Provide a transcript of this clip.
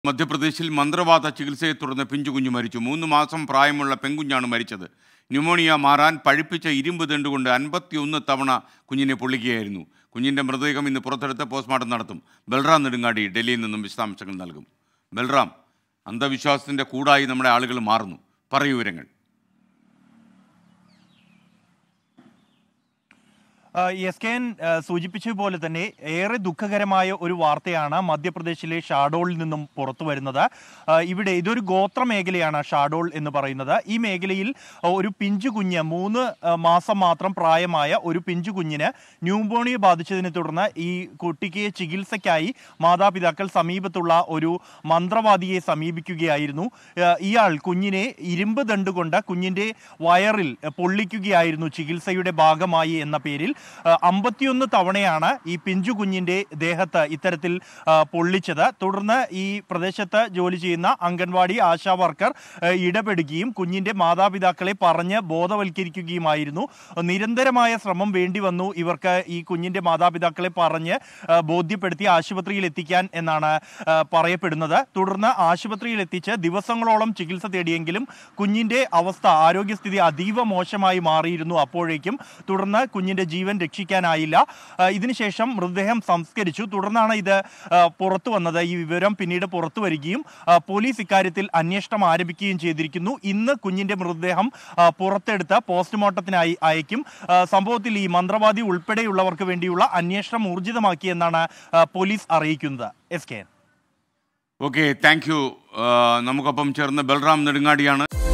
മധ്യപ്രദേശിൽ മന്ത്രവാദ ചികിത്സയെ തുടർന്ന് പിഞ്ചുകുഞ്ഞു മരിച്ചു മൂന്ന് മാസം പ്രായമുള്ള പെൺകുഞ്ഞാണ് മരിച്ചത് ന്യൂമോണിയ മാറാൻ പഴുപ്പിച്ച ഇരുമ്പ് ദണ്ടുകൊണ്ട് അൻപത്തിയൊന്ന് തവണ കുഞ്ഞിനെ പൊള്ളിക്കുകയായിരുന്നു കുഞ്ഞിൻ്റെ മൃതദേഹം ഇന്ന് പുറത്തെടുത്ത് പോസ്റ്റ്മോർട്ടം നടത്തും ബൽറാം നെടുങ്ങാടി ഡൽഹിയിൽ നിന്നും വിശദാംശങ്ങൾ നൽകും ബൽറാം അന്ധവിശ്വാസത്തിൻ്റെ കൂടായി നമ്മുടെ ആളുകൾ മാറുന്നു പറയൂ വിവരങ്ങൾ ആ, എസ് കെ എൻ ആ, സൂചിപ്പിച്ചതുപോലെ തന്നെ ഏറെ ദുഃഖകരമായ ഒരു വാർത്തയാണ് മധ്യപ്രദേശിലെ ഷാഡോളിൽ നിന്നും പുറത്തു വരുന്നത് ആ, ഇവിടെ ഇതൊരു ഗോത്ര മേഖലയാണ് ഷാഡോൾ എന്ന് പറയുന്നത് ഈ മേഖലയിൽ ആ, ഒരു പിഞ്ചു കുഞ്ഞ് മൂന്ന് ആ, മാസം മാത്രം പ്രായമായ ഒരു പിഞ്ചു കുഞ്ഞിന് ന്യൂമോണിയ ബാധിച്ചതിനെ തുടർന്ന് ഈ കുട്ടിക്ക് ചികിത്സയ്ക്കായി മാതാപിതാക്കൾ സമീപത്തുള്ള ഒരു മന്ത്രവാദിയെ സമീപിക്കുകയായിരുന്നു ആ, ഇയാൾ കുഞ്ഞിനെ ഇരുമ്പ് ദണ്ട് കൊണ്ട് കുഞ്ഞിന്റെ വയറിൽ പൊള്ളിക്കുകയായിരുന്നു ചികിത്സയുടെ ഭാഗമായി എന്ന പേരിൽ ആ, അമ്പത്തിയൊന്ന് തവണയാണ് ഈ പിഞ്ചു കുഞ്ഞിന്റെ ദേഹത്ത് ഇത്തരത്തിൽ ആ, പൊള്ളിച്ചത് തുടർന്ന് ഈ പ്രദേശത്ത് ജോലി ചെയ്യുന്ന അംഗൻവാടി ആശാ വർക്കർ ആ, ഇടപെടുകയും കുഞ്ഞിന്റെ മാതാപിതാക്കളെ പറഞ്ഞ് ബോധവൽക്കരിക്കുകയുമായിരുന്നു നിരന്തരമായ ശ്രമം വേണ്ടി വന്നു ഇവർക്ക് ഈ കുഞ്ഞിന്റെ മാതാപിതാക്കളെ പറഞ്ഞ് ആ, ബോധ്യപ്പെടുത്തി ആശുപത്രിയിൽ എത്തിക്കാൻ എന്നാണ് ആ, പറയപ്പെടുന്നത് തുടർന്ന് ആശുപത്രിയിൽ എത്തിച്ച് ദിവസങ്ങളോളം ചികിത്സ തേടിയെങ്കിലും കുഞ്ഞിന്റെ അവസ്ഥ ആരോഗ്യസ്ഥിതി അതീവ മോശമായി മാറിയിരുന്നു അപ്പോഴേക്കും തുടർന്ന് കുഞ്ഞിന്റെ ജീവൻ രക്ഷിക്കാനായില്ല ആ, ഇതിനുശേഷം മൃതദേഹം സംസ്കരിച്ചു തുടർന്നാണ് ഇത് ആ, പുറത്തു വന്നത് ഈ വിവരം പിന്നീട് പുറത്തു വരികയും ആ, പോലീസ് ഇക്കാര്യത്തിൽ അന്വേഷണം ആരംഭിക്കുകയും ചെയ്തിരിക്കുന്നു ഇന്ന് കുഞ്ഞിന്റെ മൃതദേഹം ആ, പുറത്തെടുത്ത് പോസ്റ്റ്മോർട്ടത്തിനായി അയക്കും ആ, സംഭവത്തിൽ ഈ മന്ത്രവാദി ഉൾപ്പെടെയുള്ളവർക്ക് വേണ്ടിയുള്ള അന്വേഷണം ഊർജിതമാക്കിയെന്നാണ് ആ, പോലീസ് അറിയിക്കുന്നത് S K okay thank you നമുക്കൊപ്പം ചേർന്ന് ബൽറാം നെടുങ്ങാടിയാണ്